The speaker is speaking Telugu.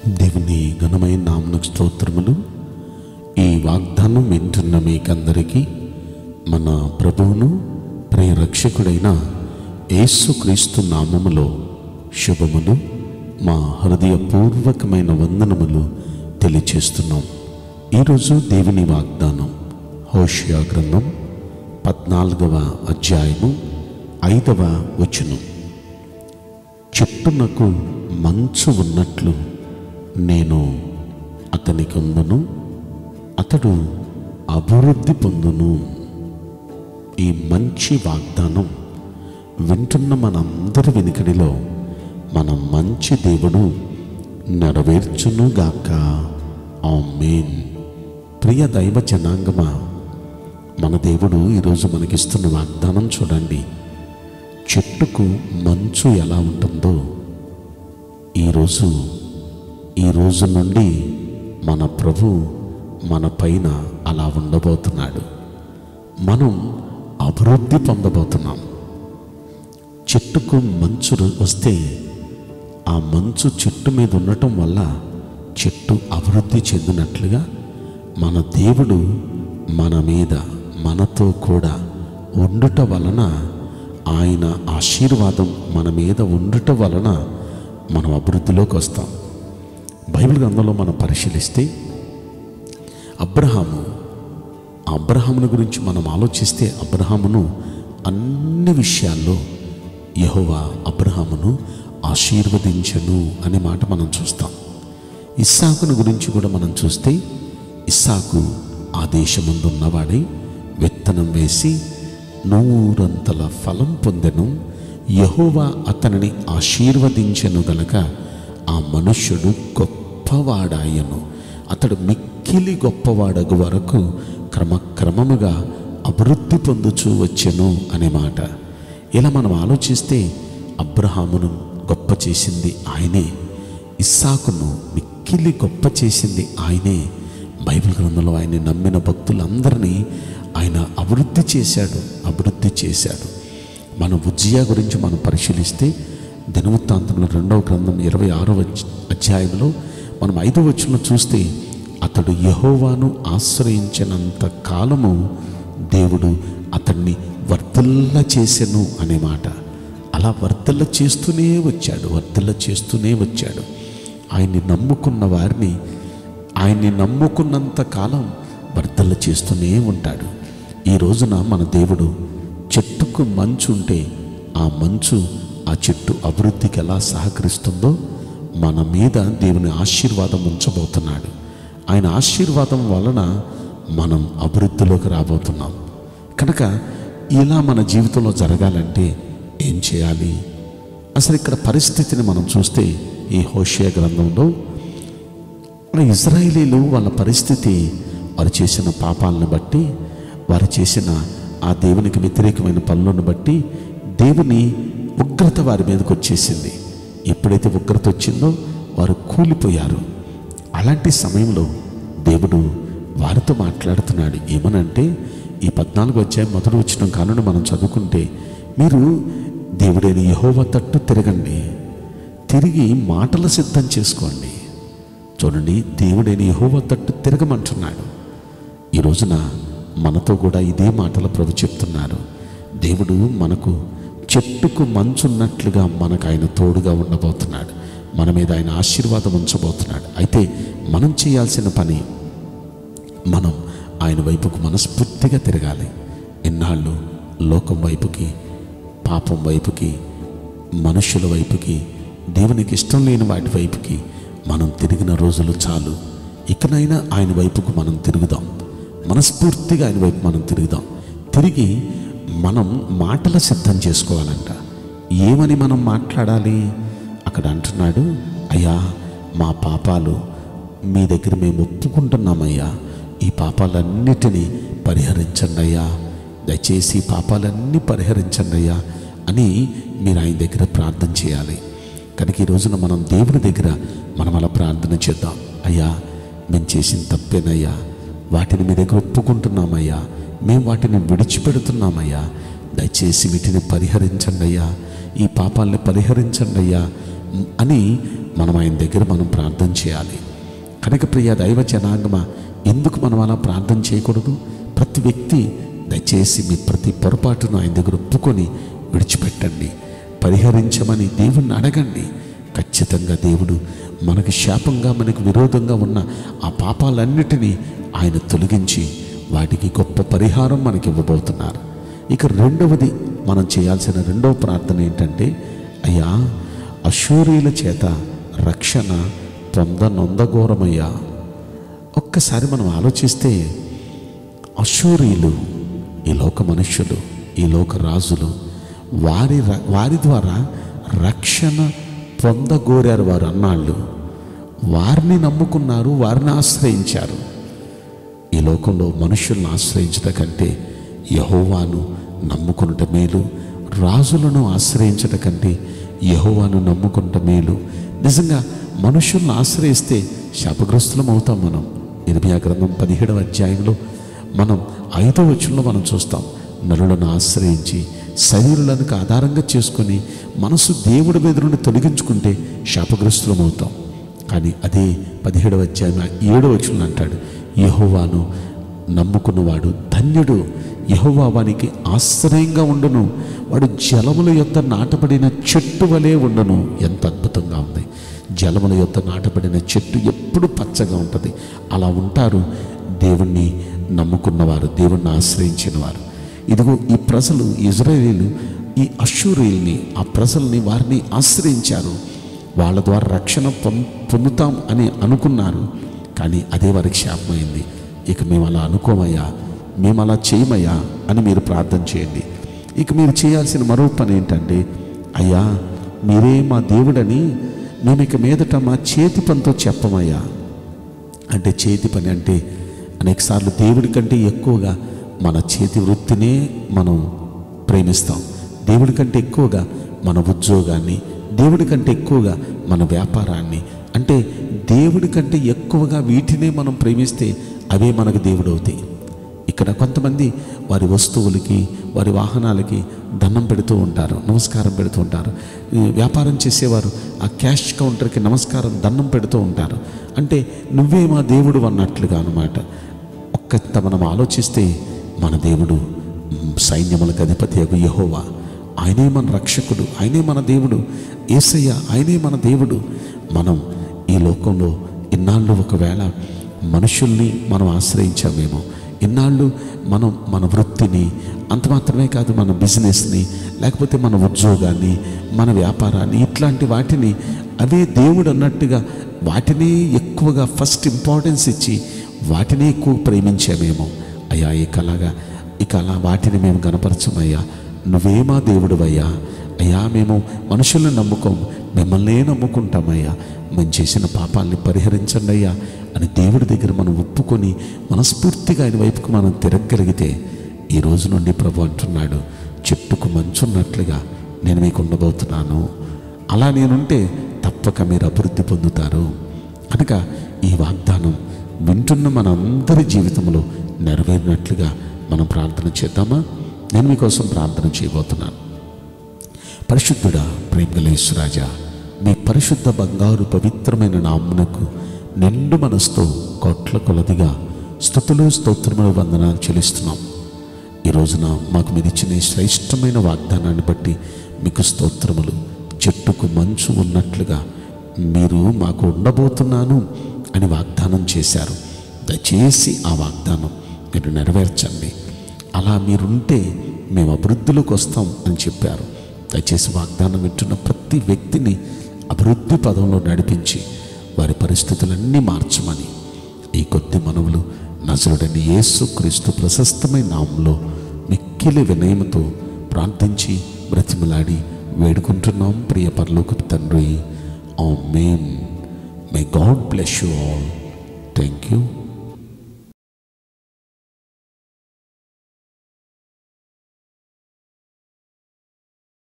దేవుని ఘనమైన నామనకు స్తోత్రములు ఈ వాగ్దానం వింటున్న మీకందరికీ మన ప్రభువును ప్రియరక్షకుడైన యేసుక్రీస్తు నామములో శుభములు మా హృదయపూర్వకమైన వందనములు తెలియచేస్తున్నాం ఈరోజు దేవుని వాగ్దానం హోషియా గ్రంథం పద్నాలుగవ అధ్యాయము ఐదవ వచనం చెట్టునకు మంచు ఉన్నట్లు నేను అతనికి ఉందును అతడు అభివృద్ధి పొందును ఈ మంచి వాగ్దానం వింటున్న మనందరి వెనుకడిలో మన మంచి దేవుడు నెరవేర్చునుగాక ఆమేన్ ప్రియ దైవ జనాంగమా మన దేవుడు ఈరోజు మనకిస్తున్న వాగ్దానం చూడండి చెట్టుకు మంచు ఎలా ఉంటుందో ఈరోజు ఈ రోజు నుండి మన ప్రభు మన పైన అలా ఉండబోతున్నాడు మనం అభివృద్ధి పొందబోతున్నాం చెట్టుకు మంచు వస్తే ఆ మంచు చెట్టు మీద ఉండటం వల్ల చెట్టు అభివృద్ధి చెందినట్లుగా మన దేవుడు మన మీద మనతో కూడా ఉండుట వలన ఆయన ఆశీర్వాదం మన మీద ఉండుట వలన మనం అభివృద్ధిలోకి వస్తాం బైబిల్ గ్రంథంలో మనం పరిశీలిస్తే అబ్రహాము ఆ అబ్రహాముని గురించి మనం ఆలోచిస్తే అబ్రహామును అన్ని విషయాల్లో యెహోవా అబ్రహామును ఆశీర్వదించను అనే మాట మనం చూస్తాం ఇస్సాకును గురించి కూడా మనం చూస్తే ఇస్సాకు ఆ దేశమందు ఉన్నవాడై విత్తనం వేసి నూరంతల ఫలం పొందెను యహోవా అతనిని ఆశీర్వదించెను గనక ఆ మనుష్యుడు గొప్పవాడాయను అతడు మిక్కిలి గొప్పవాడగు వరకు క్రమక్రమముగా అభివృద్ధి పొందుచూ వచ్చెను అనే మాట ఇలా మనం ఆలోచిస్తే అబ్రహామును గొప్ప చేసింది ఆయనే ఇస్సాకును మిక్కిలి గొప్ప చేసింది ఆయనే బైబిల్ గ్రంథంలో ఆయన్ని నమ్మిన భక్తులందరినీ ఆయన అభివృద్ధి చేశాడు అభివృద్ధి చేశాడు మన ఉజ్జియా గురించి మనం పరిశీలిస్తే దినవృత్తాంతంలో రెండవ గ్రంథం ఇరవై ఆరవ అధ్యాయంలో మనం ఐదవ వచనం చూస్తే అతడు యహోవాను ఆశ్రయించినంత కాలము దేవుడు అతన్ని వర్ధిల్ల చేసెను అనే మాట అలా వర్ధిల్ల చేస్తూనే వచ్చాడు వర్ధిల్ల చేస్తూనే వచ్చాడు ఆయన్ని నమ్ముకున్న వారిని ఆయన్ని నమ్ముకున్నంత కాలం వర్ధల చేస్తూనే ఉంటాడు ఈ రోజున మన దేవుడు చెట్టుకు మంచు ఉంటే ఆ మంచు ఆ చెట్టు అభివృద్ధికి ఎలా సహకరిస్తుందో మన మీద దేవుని ఆశీర్వాదం ఉంచబోతున్నాడు ఆయన ఆశీర్వాదం వలన మనం అభివృద్ధిలోకి రాబోతున్నాం కనుక ఇలా మన జీవితంలో జరగాలంటే ఏం చేయాలి అసలు ఇక్కడ పరిస్థితిని మనం చూస్తే ఈ హోషియా గ్రంథంలో మన ఇజ్రాయేలీలు వాళ్ళ పరిస్థితి వారు చేసిన పాపాలను బట్టి వారు చేసిన ఆ దేవునికి వ్యతిరేకమైన పనులను బట్టి దేవుని ఉగ్రత వారి మీదకి వచ్చేసింది ఎప్పుడైతే ఉగ్రత వచ్చిందో వారు కూలిపోయారు అలాంటి సమయంలో దేవుడు వారితో మాట్లాడుతున్నాడు ఏమనంటే ఈ పద్నాలుగు అధ్యాయం మొదటి వచ్చిన కానుండి మనం చదువుకుంటే మీరు దేవుడైన యహోవ తట్టు తిరగండి తిరిగి మాటలు సిద్ధం చేసుకోండి చూడండి దేవుడైన యహోవ తట్టు తిరగమంటున్నాడు ఈ రోజున మనతో కూడా ఇదే మాటలు ప్రభు చెప్తున్నారు దేవుడు మనకు చెట్టుకు మంచున్నట్లుగా మనకు ఆయన తోడుగా ఉండబోతున్నాడు మన మీద ఆయన ఆశీర్వాదం ఉంచబోతున్నాడు అయితే మనం చేయాల్సిన పని మనం ఆయన వైపుకు మనస్ఫూర్తిగా తిరగాలి ఇన్నాళ్ళు లోకం వైపుకి పాపం వైపుకి మనుషుల వైపుకి దేవునికి ఇష్టం లేని వాటి వైపుకి మనం తిరిగిన రోజులు చాలు ఇకనైనా ఆయన వైపుకు మనం తిరుగుదాం మనస్ఫూర్తిగా ఆయన వైపు మనం తిరుగుదాం తిరిగి మనం మాటలు సిద్ధం చేసుకోవాలంట ఏమని మనం మాట్లాడాలి అక్కడ అంటున్నాడు అయ్యా మా పాపాలు మీ దగ్గర మేము ఒప్పుకుంటున్నామయ్యా ఈ పాపాలన్నిటినీ పరిహరించండి అయ్యా దయచేసి ఈ పాపాలన్నీ పరిహరించండి అయ్యా అని మీరు ఆయన దగ్గర ప్రార్థన చేయాలి కనుక ఈ రోజున మనం దేవుని దగ్గర మనం అలా ప్రార్థన చేద్దాం అయ్యా మేము చేసిన తప్పేనయ్యా వాటిని మీ దగ్గర ఒప్పుకుంటున్నామయ్యా మేము వాటిని విడిచిపెడుతున్నామయ్యా దయచేసి వీటిని పరిహరించండి అయ్యా ఈ పాపాలని పరిహరించండి అయ్యా అని మనం ఆయన దగ్గర మనం ప్రార్థన చేయాలి కనుక ప్రియ దైవ జనాంగమ ఎందుకు మనం అలా ప్రార్థన చేయకూడదు ప్రతి వ్యక్తి దయచేసి మీ ప్రతి పొరపాటును ఆయన దగ్గర ఒప్పుకొని విడిచిపెట్టండి పరిహరించమని దేవుణ్ణి అడగండి ఖచ్చితంగా దేవుడు మనకు శాపంగా మనకు విరోధంగా ఉన్న ఆ పాపాలన్నిటినీ ఆయన తొలగించి వాటికి గొప్ప పరిహారం మనకి ఇవ్వబోతున్నారు ఇక రెండవది మనం చేయాల్సిన రెండవ ప్రార్థన ఏంటంటే అయ్యా అశూరీల చేత రక్షణ పొందనొందఘోరమయ్యా ఒక్కసారి మనం ఆలోచిస్తే అశూరీలు ఈ లోక మనుష్యులు ఈ లోక రాజులు వారి ర- వారి ద్వారా రక్షణ పొందగోరారు వారు అన్నాళ్ళు వారిని నమ్ముకున్నారు వారిని ఆశ్రయించారు ఈ లోకంలో మనుషులను ఆశ్రయించట కంటే యహోవాను నమ్ముకునుట మేలు రాజులను ఆశ్రయించట కంటే యహోవాను నమ్ముకునుట మేలు నిజంగా మనుషులను ఆశ్రయిస్తే శాపగ్రస్తులం అవుతాం మనం ఇర్మియా గ్రంథం పదిహేడవ అధ్యాయంలో మనం ఐదో వచనంలో మనం చూస్తాం నరులను ఆశ్రయించి శరీరులకు ఆధారంగా చేసుకొని మనసు దేవుడి మీద నుండి తొలగించుకుంటే శాపగ్రస్తులం అవుతాం కానీ అదే పదిహేడవ అధ్యాయం ఏడవ వచనం అంటాడు యహోవాను నమ్ముకున్నవాడు ధన్యుడు యహోవా వానికి ఆశ్రయంగా ఉండును వాడు జలముల యొక్క నాటబడిన చెట్టు వలె ఉండును ఎంత అద్భుతంగా ఉంది జలముల యొక్క నాటబడిన చెట్టు ఎప్పుడు పచ్చగా ఉంటుంది అలా ఉంటారు దేవుణ్ణి నమ్ముకున్నవారు దేవుణ్ణి ఆశ్రయించిన వారు ఇదిగో ఈ ప్రజలు ఇజ్రాయేలీలు ఈ అశూరియుల్ని ఆ ప్రజల్ని వారిని ఆశ్రయించారు వాళ్ళ ద్వారా రక్షణ పొం పొందుతాం అని అనుకున్నారు కానీ అదే వారికి శాపమైంది ఇక మేము అలా అనుకోమయ్యా మేము అలా చేయమయ్యా అని మీరు ప్రార్థన చేయండి ఇక మీరు చేయాల్సిన మరో పని ఏంటంటే అయ్యా మీరే మా దేవుడని మేము ఇక మీదట మా చేతి పనితో చెప్పమయ్యా అంటే చేతి పని అంటే అనేకసార్లు దేవుడి కంటే ఎక్కువగా మన చేతి వృత్తినే మనం ప్రేమిస్తాం దేవుడి కంటే ఎక్కువగా మన ఉద్యోగాన్ని దేవుడి కంటే ఎక్కువగా మన వ్యాపారాన్ని అంటే దేవుడి కంటే ఎక్కువగా వీటినే మనం ప్రేమిస్తే అవే మనకు దేవుడు అవుతాయి ఇక్కడ కొంతమంది వారి వస్తువులకి వారి వాహనాలకి దండం పెడుతూ ఉంటారు నమస్కారం పెడుతూ ఉంటారు ఈ వ్యాపారం చేసేవారు ఆ క్యాష్ కౌంటర్కి నమస్కారం దండం పెడుతూ ఉంటారు అంటే నువ్వే మా దేవుడు అన్నట్లుగా అనమాట ఒక్క మనం ఆలోచిస్తే మన దేవుడు మ్, సైన్యములకు అధిపతి అగు యహోవా ఆయనే మన రక్షకుడు ఆయనే మన దేవుడు ఏసయ్య ఆయనే మన దేవుడు మనం ఈ లోకంలో ఇన్నాళ్ళు ఒకవేళ మనుషుల్ని మనం ఆశ్రయించామేమో ఇన్నాళ్ళు మనం మన వృత్తిని అంత మాత్రమే కాదు మన బిజినెస్ని లేకపోతే మన ఉద్యోగాన్ని మన వ్యాపారాన్ని ఇట్లాంటి వాటిని అవే దేవుడు అన్నట్టుగా వాటిని ఎక్కువగా ఫస్ట్ ఇంపార్టెన్స్ ఇచ్చి వాటిని ఎక్కువ ప్రేమించామేమో అయ్యా ఇక అలాగా ఇక అలా వాటిని మేము గనపరచమయ్యా నువ్వే మా దేవుడువయ్యా అయ్యా మేము మనుషులను నమ్ముకోం మిమ్మల్నే నమ్ముకుంటామయ్యా మేము చేసిన పాపాలని పరిహరించండి అయ్యా అని దేవుడి దగ్గర మనం ఒప్పుకొని మనస్ఫూర్తిగా ఆయన వైపుకు మనం తిరగగలిగితే ఈ రోజు నుండి ప్రభు అంటున్నాడు చెట్టుకు మంచున్నట్లుగా నేను మీకు ఉండబోతున్నాను అలా నేనుంటే తప్పక మీరు అభివృద్ధి పొందుతారు కనుక ఈ వాగ్దానం వింటున్న మనందరి జీవితంలో నెరవేరినట్లుగా మనం ప్రార్థన చేద్దామా నేను మీకోసం ప్రార్థన చేయబోతున్నాను పరిశుద్ధుడా ప్రేమగలేశ్వరాజా మీ పరిశుద్ధ బంగారు పవిత్రమైన నామునకు నిండు మనసుతో కోట్ల కొలదిగా స్థుతులు స్తోత్రములు వందనాలు చెల్లిస్తున్నాం ఈ రోజున మాకు మీరు ఇచ్చిన ఈ శ్రేష్టమైన వాగ్దానాన్ని బట్టి మీకు స్తోత్రములు చెట్టుకు మంచు ఉన్నట్లుగా మీరు మాకు ఉండబోతున్నాను అని వాగ్దానం చేశారు దయచేసి ఆ వాగ్దానం మీరు నెరవేర్చండి అలా మీరుంటే మేము అభివృద్ధిలోకి వస్తాం అని చెప్పారు దయచేసి వాగ్దానం వింటున్న ప్రతి వ్యక్తిని అభివృద్ధి పదంలో నడిపించి వారి పరిస్థితులన్నీ మార్చమని ఈ కొద్ది మనవులు నజరుడని యేసు క్రీస్తు ప్రశస్తమైన నామంలో మిక్కిలి వినయముతో ప్రార్థించి బ్రతిమలాడి వేడుకుంటున్నాం ప్రియ పరలోక తండ్రి amen may God bless you all thank you